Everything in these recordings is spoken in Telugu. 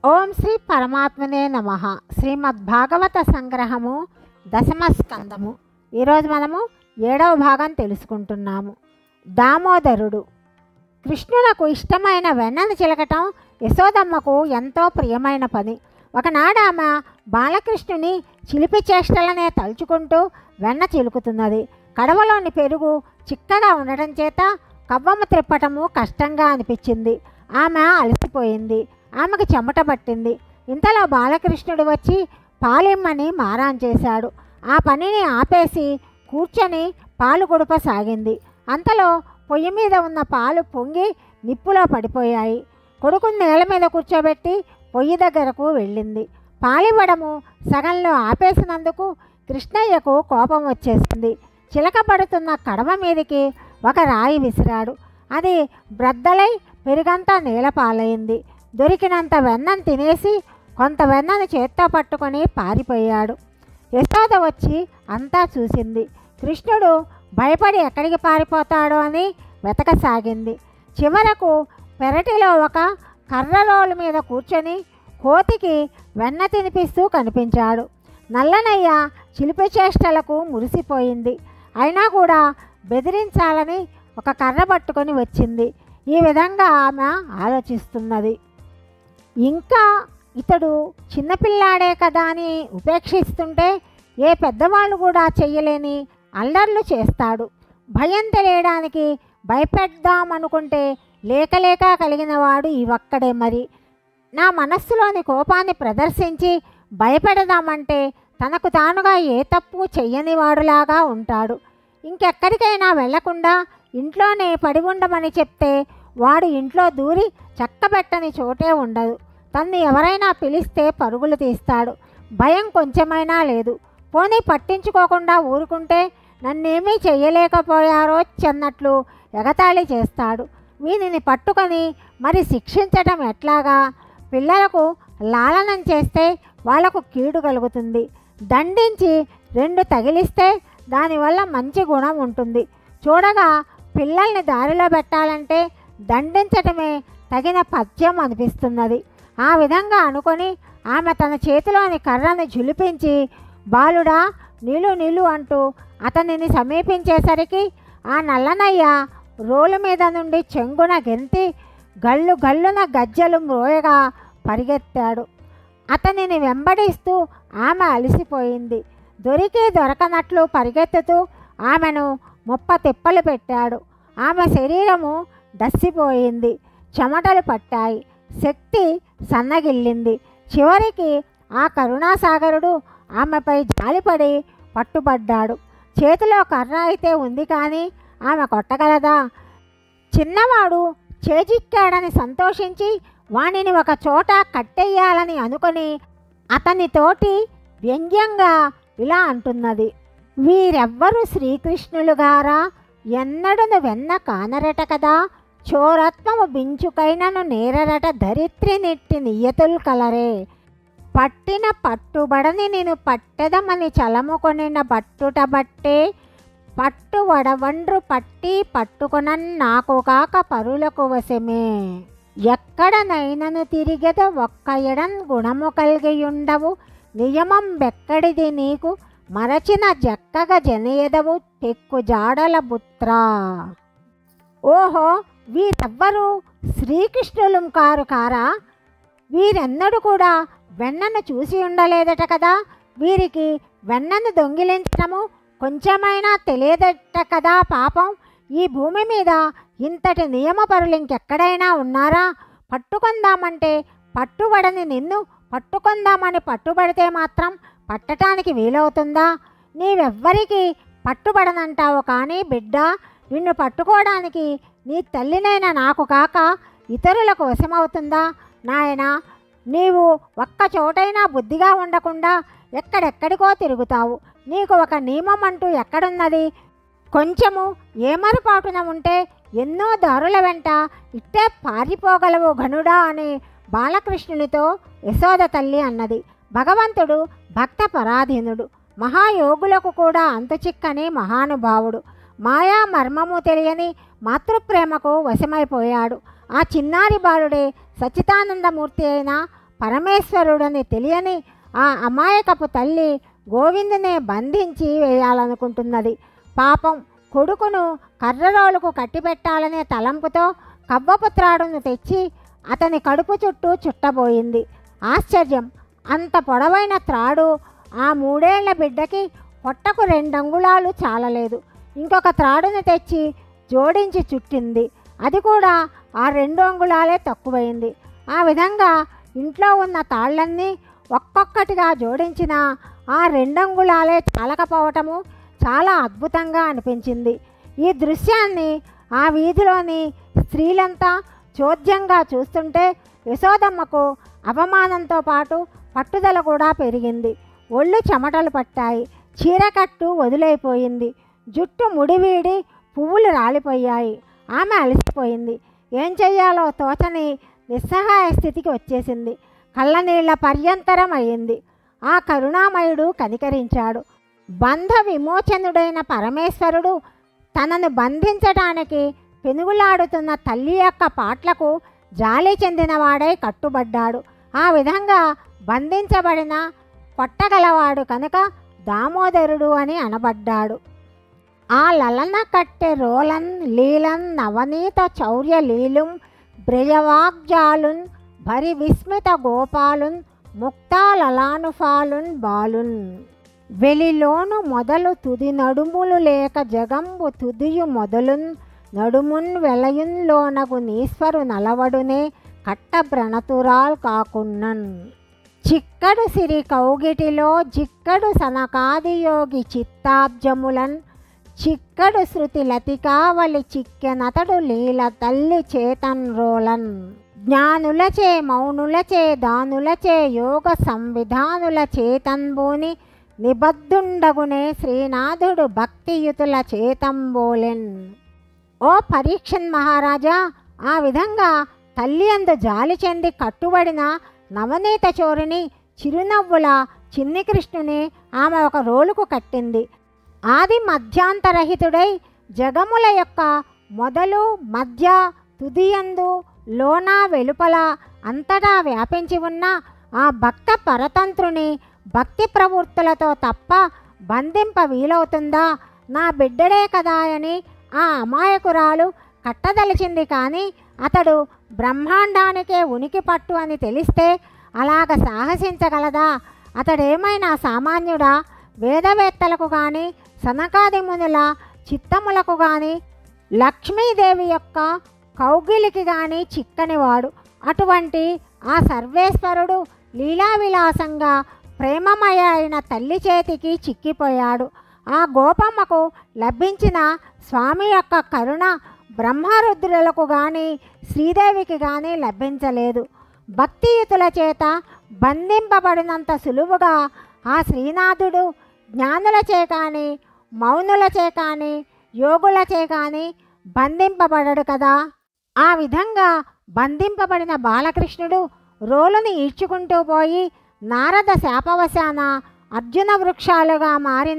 ఓం శ్రీ పరమాత్మనే నమ శ్రీమద్ భాగవత సంగ్రహము దశమ స్కందము ఈరోజు మనము ఏడవ భాగం తెలుసుకుంటున్నాము దామోదరుడు కృష్ణునకు ఇష్టమైన వెన్నను చిలకటం యశోదమ్మకు ఎంతో ప్రియమైన పని ఒకనాడు ఆమె బాలకృష్ణుని చిలిపి చేష్టలనే తలుచుకుంటూ వెన్న చిలుకుతున్నది కడవలోని పెరుగు చిక్కగా ఉండటం చేత కవ్వమ్మ త్రిప్పటము కష్టంగా అనిపించింది ఆమె అలసిపోయింది ఆమెకు చెమట పట్టింది ఇంతలో బాలకృష్ణుడు వచ్చి పాలిమ్మని మారాన్ చేశాడు ఆ పనిని ఆపేసి కూర్చొని పాలు గుడపసాగింది అంతలో పొయ్యి మీద ఉన్న పాలు పొంగి నిప్పులో పడిపోయాయి కొడుకుని నేల మీద కూర్చోబెట్టి పొయ్యి దగ్గరకు వెళ్ళింది పాలివ్వడము సగంలో ఆపేసినందుకు కృష్ణయ్యకు కోపం వచ్చేసింది చిలకబడుతున్న కడవ మీదకి ఒక రాయి విసిరాడు అది బ్రద్దలై పెరుగంతా నీలపాలైంది దొరికినంత వెన్నం తినేసి కొంత వెన్నను చేత్తో పట్టుకొని పారిపోయాడు యశోద వచ్చి అంతా చూసింది కృష్ణుడు భయపడి ఎక్కడికి పారిపోతాడో అని వెతకసాగింది చివరకు పెరటిలో ఒక కర్ర రోలు మీద కూర్చొని కోతికి వెన్న తినిపిస్తూ కనిపించాడు నల్లనయ్య చిలిపి చేష్టలకు మురిసిపోయింది అయినా కూడా బెదిరించాలని ఒక కర్ర పట్టుకొని వచ్చింది ఈ విధంగా ఆమె ఆలోచిస్తున్నది ఇంకా ఇతడు చిన్నపిల్లాడే కదా అని ఉపేక్షిస్తుంటే ఏ పెద్దవాళ్ళు కూడా చెయ్యలేని అల్లర్లు చేస్తాడు భయం తెలియడానికి భయపెడదామనుకుంటే లేక లేక కలిగిన వాడు ఈ ఒక్కడే మరి నా మనస్సులోని కోపాన్ని ప్రదర్శించి భయపెడదామంటే తనకు తానుగా ఏ తప్పు చెయ్యని వాడులాగా ఉంటాడు ఇంకెక్కడికైనా వెళ్లకుండా ఇంట్లోనే పడి ఉండమని చెప్తే వాడు ఇంట్లో దూరి చక్కబెట్టని చోటే ఉండదు తన్ని ఎవరైనా పిలిస్తే పరుగులు తీస్తాడు భయం కొంచెమైనా లేదు పోనీ పట్టించుకోకుండా ఊరుకుంటే నన్నేమీ చెయ్యలేకపోయారో చెన్నట్లు ఎగతాళి చేస్తాడు వీనిని పట్టుకొని మరి శిక్షించటం ఎట్లాగా పిల్లలకు లాలనం చేస్తే వాళ్లకు కీడు కలుగుతుంది దండించి రెండు తగిలిస్తే దానివల్ల మంచి గుణం ఉంటుంది చూడగా పిల్లల్ని దారిలో పెట్టాలంటే దండించటమే తగిన పద్యం అనిపిస్తున్నది ఆ విధంగా అనుకొని ఆమె తన చేతిలోని కర్రను జులిపించి బాలుడా నిలు నిలు అంటూ అతనిని సమీపించేసరికి ఆ నల్లనయ్య రోలు మీద నుండి చెంగున గెంతి గల్లు గల్లున గజ్జలు మ్రోయగా పరిగెత్తాడు అతనిని వెంబడిస్తూ ఆమె అలసిపోయింది దొరికి దొరకనట్లు పరిగెత్తుతూ ఆమెను ముప్ప తిప్పలు పెట్టాడు ఆమె శరీరము దస్సిపోయింది చెమటలు పట్టాయి శక్తి సన్నగిల్లింది చివరికి ఆ కరుణాసాగరుడు ఆమెపై జాలిపడి పట్టుబడ్డాడు చేతిలో కర్ర అయితే ఉంది కానీ ఆమె కొట్టగలదా చిన్నవాడు చేజిక్కాడని సంతోషించి వానిని ఒక చోట కట్టెయ్యాలని అనుకొని అతనితోటి వ్యంగ్యంగా ఇలా అంటున్నది వీరెవ్వరు శ్రీకృష్ణులుగారా ఎన్నడును వెన్న కానరట కదా చోరత్వము బించుకైనను నేరరట ధరిత్రి నెట్టి నియతులు కలరే పట్టిన పట్టుబడని నేను పట్టెదమని చలముకొనిన పట్టుట బట్టే పట్టు వడవండ్రు పట్టి పట్టుకొనన్ నాకు కాక పరులకు వశమే ఎక్కడనైనను తిరిగెద ఒక్క ఎడన్ గుణము కలిగియుండవు నియమం బెక్కడిది నీకు మరచిన జక్కగ జనయదవు తెక్కు జాడల బుత్రా ఓహో వీరెవ్వరు శ్రీకృష్ణులు కారు కారా వీరెన్నడూ కూడా వెన్నను చూసి ఉండలేదట కదా వీరికి వెన్నను దొంగిలించడము కొంచెమైనా తెలియదట కదా పాపం ఈ భూమి మీద ఇంతటి నియమపరులు ఇంకెక్కడైనా ఉన్నారా పట్టుకుందామంటే పట్టుబడని నిన్ను పట్టుకుందామని పట్టుబడితే మాత్రం పట్టటానికి వీలవుతుందా నీవెవ్వరికి పట్టుబడనంటావు కానీ బిడ్డ నిన్ను పట్టుకోవడానికి నీ తల్లినైన నాకు కాక ఇతరులకు వశమవుతుందా నాయనా నీవు ఒక్క చోటైనా బుద్ధిగా ఉండకుండా ఎక్కడెక్కడికో తిరుగుతావు నీకు ఒక నియమం అంటూ ఎక్కడున్నది కొంచెము ఏమరుపాటున ఉంటే ఎన్నో దారుల వెంట ఇట్టే పారిపోగలవు ఘనుడా అని బాలకృష్ణునితో యశోద తల్లి అన్నది భగవంతుడు భక్త పరాధీనుడు మహాయోగులకు కూడా అంతుచిక్కని మహానుభావుడు మాయా మర్మము తెలియని మాతృప్రేమకు వశమైపోయాడు ఆ చిన్నారి బాలుడే సచ్చిదానందమూర్తి అయిన పరమేశ్వరుడని తెలియని ఆ అమాయకపు తల్లి గోవిందునే బంధించి వేయాలనుకుంటున్నది పాపం కొడుకును కర్రరోలుకు కట్టిపెట్టాలనే తలంపుతో కవ్వపుత్రాడును తెచ్చి అతని కడుపు చుట్టూ చుట్టబోయింది ఆశ్చర్యం అంత పొడవైన త్రాడు ఆ మూడేళ్ల బిడ్డకి పొట్టకు రెండంగుళాలు చాలలేదు ఇంకొక త్రాడును తెచ్చి జోడించి చుట్టింది అది కూడా ఆ రెండు అంగుళాలే తక్కువైంది ఆ విధంగా ఇంట్లో ఉన్న తాళ్ళన్నీ ఒక్కొక్కటిగా జోడించిన ఆ రెండంగుళాలే చాలకపోవటము చాలా అద్భుతంగా అనిపించింది ఈ దృశ్యాన్ని ఆ వీధిలోని స్త్రీలంతా చోద్యంగా చూస్తుంటే యశోదమ్మకు అవమానంతో పాటు పట్టుదల కూడా పెరిగింది ఒళ్ళు చెమటలు పట్టాయి చీరకట్టు వదిలైపోయింది జుట్టు ముడివీడి పువ్వులు రాలిపోయాయి ఆమె అలసిపోయింది ఏం చెయ్యాలో తోచని నిస్సహాయ స్థితికి వచ్చేసింది కళ్ళనీళ్ల పర్యంతరం అయింది ఆ కరుణామయుడు కనికరించాడు బంధ విమోచనుడైన పరమేశ్వరుడు తనను బంధించడానికి పెనుగులాడుతున్న తల్లి యొక్క పాట్లకు జాలి చెందినవాడై కట్టుబడ్డాడు ఆ విధంగా బంధించబడిన కొట్టగలవాడు కనుక దామోదరుడు అని అనబడ్డాడు ఆ లలన కట్టె రోలన్ లీలన్ నవనీత చౌర్య లీలుం బ్రయవాగ్జాలున్ భరి విస్మిత గోపాలున్ ముక్తాలలానుఫాలున్ బాలున్ వెలిలోను మొదలు తుది నడుములు లేక జగంబు తుదియు మొదలున్ నడుమున్ వెలయున్లోనగు నీశ్వరు నలవడునే కట్ట బ్రణతురాల్ కాకున్నన్ చిక్కడు సిరి కౌగిటిలో జిక్కడు సనకాదియోగి చిత్తాబ్జములన్ చిక్కడు శృతి లతికావలి చిక్కెనతడు లీల తల్లి చేతన్ రోలన్ జ్ఞానులచే మౌనులచే దానులచే యోగ సంవిధానుల చేతంబూని నిబద్ధుండగునే శ్రీనాథుడు భక్తియుతుల చేతంబోలెన్ ఓ పరీక్షన్ మహారాజా ఆ విధంగా తల్లి అందు జాలి చెంది కట్టుబడిన నవనీత చోరుని చిరునవ్వుల చిన్ని కృష్ణుని ఆమె ఒక రోలుకు కట్టింది ఆది మధ్యాంతరహితుడై జగముల యొక్క మొదలు మధ్య తుదియందు లోన వెలుపల అంతటా వ్యాపించి ఉన్న ఆ భక్త పరతంత్రుని భక్తి ప్రవృత్తులతో తప్ప బంధింప వీలవుతుందా నా బిడ్డడే కదా అని ఆ అమాయకురాలు కట్టదలిచింది కానీ అతడు బ్రహ్మాండానికే ఉనికి పట్టు అని తెలిస్తే అలాగ సాహసించగలదా అతడేమైనా సామాన్యుడా వేదవేత్తలకు కానీ సనకాది మునుల చిత్తములకు కానీ లక్ష్మీదేవి యొక్క కౌగిలికి కానీ చిక్కనివాడు అటువంటి ఆ సర్వేశ్వరుడు లీలావిలాసంగా ప్రేమమయ అయిన తల్లి చేతికి చిక్కిపోయాడు ఆ గోపమ్మకు లభించిన స్వామి యొక్క కరుణ బ్రహ్మరుద్రులకు కానీ శ్రీదేవికి కానీ లభించలేదు భక్తియుతుల చేత బంధింపబడినంత సులువుగా ఆ శ్రీనాథుడు జ్ఞానులచే కానీ మౌనులచే కానీ యోగులచే కానీ బంధింపబడడు కదా ఆ విధంగా బంధింపబడిన బాలకృష్ణుడు రోలుని ఈడ్చుకుంటూ పోయి నారద శాపవశాన అర్జున వృక్షాలుగా మారిన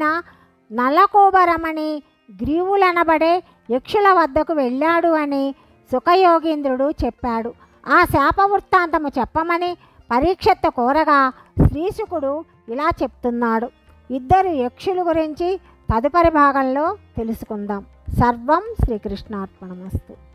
నలకూబరమణి గ్రీవులనబడే యక్షుల వద్దకు వెళ్ళాడు అని సుఖయోగీంద్రుడు చెప్పాడు ఆ శాప వృత్తాంతము చెప్పమని పరీక్షత్తు కోరగా శ్రీశుకుడు ఇలా చెప్తున్నాడు ఇద్దరు యక్షుల గురించి తదుపరి భాగంలో తెలుసుకుందాం సర్వం శ్రీకృష్ణార్పణమస్తు